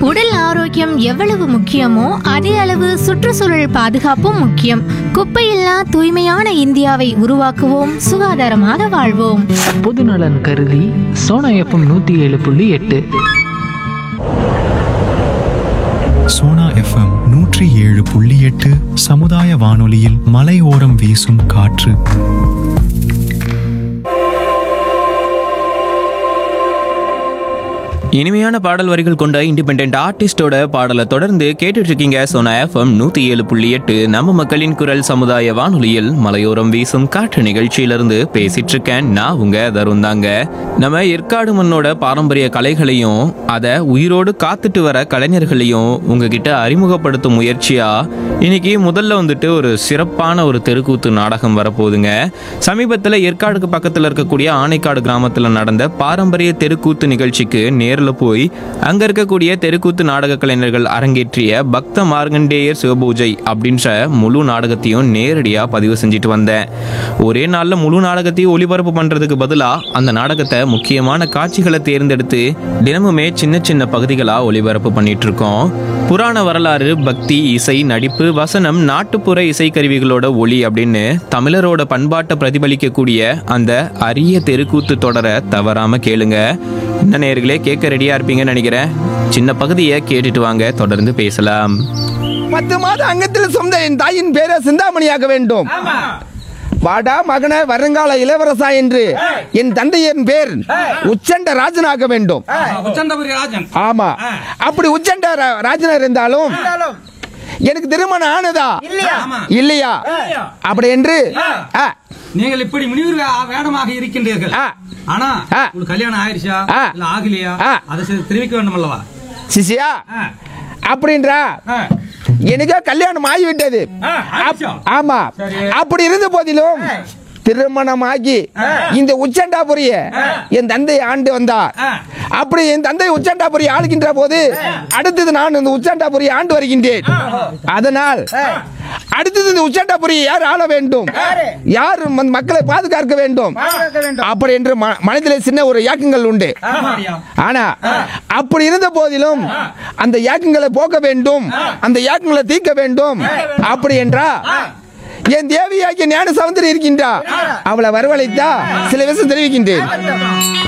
உடல் ஆரோக்கியம் எவ்வளவு முக்கியமோ அதே அளவு சுற்றுச்சூழல் பாதுகாப்பும் முக்கியம் குப்பையில்லா தூய்மையான இந்தியாவை உருவாக்குவோம் சுகாதாரமாக வாழ்வோம் பொதுநலன் கருதி சோனா எஃப்எம் நூற்றி ஏழு புள்ளி எட்டு சோனா எஃப்எம் நூற்றி ஏழு புள்ளி எட்டு சமுதாய வானொலியில் மலையோரம் வீசும் காற்று இனிமையான பாடல் வரிகள் கொண்ட இண்டிபெண்ட் ஆர்டிஸ்டோட பாடலை தொடர்ந்து கேட்டுட்டு இருக்கீங்க சோனா எஃப்எம் நூத்தி ஏழு புள்ளி எட்டு நம்ம மக்களின் குரல் சமுதாய வானொலியில் மலையோரம் வீசும் காற்று நிகழ்ச்சியிலிருந்து பேசிட்டு இருக்கேன் நான் உங்க தருண் தாங்க நம்ம ஏற்காடு மண்ணோட பாரம்பரிய கலைகளையும் அதை உயிரோடு காத்துட்டு வர கலைஞர்களையும் உங்ககிட்ட அறிமுகப்படுத்தும் முயற்சியா இன்னைக்கு முதல்ல வந்துட்டு ஒரு சிறப்பான ஒரு தெருக்கூத்து நாடகம் வரப்போகுதுங்க சமீபத்தில் ஏற்காடுக்கு பக்கத்தில் இருக்கக்கூடிய ஆனைக்காடு கிராமத்தில் நடந்த பாரம்பரிய தெருக்கூத்து நிகழ்ச்சிக்கு நேரில் போய் அங்கே இருக்கக்கூடிய தெருக்கூத்து நாடக கலைஞர்கள் அரங்கேற்றிய பக்த மார்கண்டேயர் சிவபூஜை அப்படின்ற முழு நாடகத்தையும் நேரடியாக பதிவு செஞ்சுட்டு வந்தேன் ஒரே நாளில் முழு நாடகத்தையும் ஒளிபரப்பு பண்ணுறதுக்கு பதிலாக அந்த நாடகத்தை முக்கியமான காட்சிகளை தேர்ந்தெடுத்து தினமுமே சின்ன சின்ன பகுதிகளாக ஒளிபரப்பு பண்ணிட்டு இருக்கோம் புராண வரலாறு பக்தி இசை நடிப்பு வசனம் நாட்டுப்புற இசைக்கருவிகளோட ஒளி அப்படின்னு தமிழரோட பண்பாட்டை பிரதிபலிக்கக்கூடிய அந்த அரிய தெருக்கூத்து தொடரை தவறாம கேளுங்க என்ன நேர்களே கேட்க ரெடியா இருப்பீங்கன்னு நினைக்கிறேன் சின்ன பகுதியை கேட்டுட்டு வாங்க தொடர்ந்து பேசலாம் பத்து மாதம் அங்கத்தில் சொந்த என் தாயின் பேரை சிந்தாமணியாக்க வேண்டும் வாடா மகன வருங்கால இளவரசா என்று என் தந்தையின் பேர் உச்சண்ட ராஜனாக வேண்டும் உச்சந்தபுரி ராஜன் ஆமா அப்படி உச்சண்ட ரா- ராஜனா இருந்தாலும் எனக்கு திருமணம் ஆனதா ஆமா. இல்லையா அப்படி என்று ஆ, நீங்கள் இப்படி முனிவர் வே- வேடமாக இருக்கின்றீர்கள் ஆ. ஆனா ஆ. உங்களுக்கு கல்யாணம் ஆயிடுச்சா ஆ. இல்ல ஆகலையா ஆ. அதை சரி தெரிவிக்க வேண்டும் அல்லவா சிசியா ஆ. அப்படின்றா ஆ. எனக்கு கல்யாணம் ஆகிவிட்டது ஆ, ஆயிடுச்சா? அப்- ஆமா சரி. அப்படி இருந்த போதிலும் திருமணமாகி இந்த உச்சண்டாபுரிய என் தந்தை ஆண்டு வந்தார் ஆ. அப்படி என் தந்தை உச்சண்டாபுரி ஆளுகின்ற போது அடுத்தது நான் இந்த உச்சண்டாபுரி ஆண்டு வருகின்றேன் அதனால் அடுத்தது இந்த உச்சண்டாபுரி யார் ஆள வேண்டும் யார் ம- மக்களை பாதுகாக்க வேண்டும் அப்படி என்று ம- மனதிலே சின்ன ஒரு யாக்கங்கள் உண்டு ஆமாடியா. ஆனா அப்படி இருந்த போதிலும் அந்த யாக்கங்களை போக்க வேண்டும் அந்த யாக்கங்களை தீர்க்க வேண்டும் அப்படி என்றா என் தேவியாகிய ஞான சமுத்திரம் இருக்கின்றா அவளை வரவழைத்தா சில விஷயம் தெரிவிக்கின்றேன்